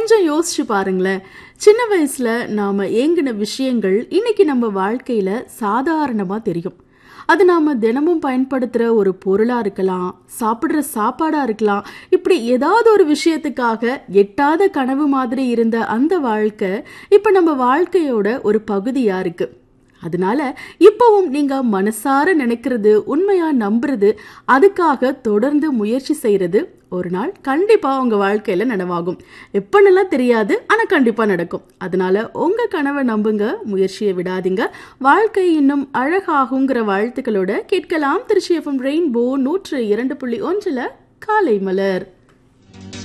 கொஞ்சம் யோசிச்சு பாருங்களேன் சின்ன வயசுல நாம ஏங்கின விஷயங்கள் இன்னைக்கு நம்ம வாழ்க்கையில சாதாரணமா தெரியும் அது நாம தினமும் பயன்படுத்துற ஒரு பொருளா இருக்கலாம் சாப்பிடுற சாப்பாடா இருக்கலாம் இப்படி ஏதாவது ஒரு விஷயத்துக்காக எட்டாத கனவு மாதிரி இருந்த அந்த வாழ்க்கை இப்ப நம்ம வாழ்க்கையோட ஒரு பகுதியா இருக்கு அதனால இப்பவும் நீங்க மனசார நினைக்கிறது உண்மையா நம்புறது அதுக்காக தொடர்ந்து முயற்சி செய்யறது ஒரு நாள் கண்டிப்பா உங்க வாழ்க்கையில நனவாகும் எப்பன்னுலாம் தெரியாது ஆனா கண்டிப்பா நடக்கும் அதனால உங்க கனவை நம்புங்க முயற்சியை விடாதீங்க வாழ்க்கை இன்னும் அழகாகுங்கிற வாழ்த்துக்களோட கேட்கலாம் திருச்சி எஃப்எம் ரெயின்போ நூற்று இரண்டு புள்ளி ஒன்றுல காலை மலர்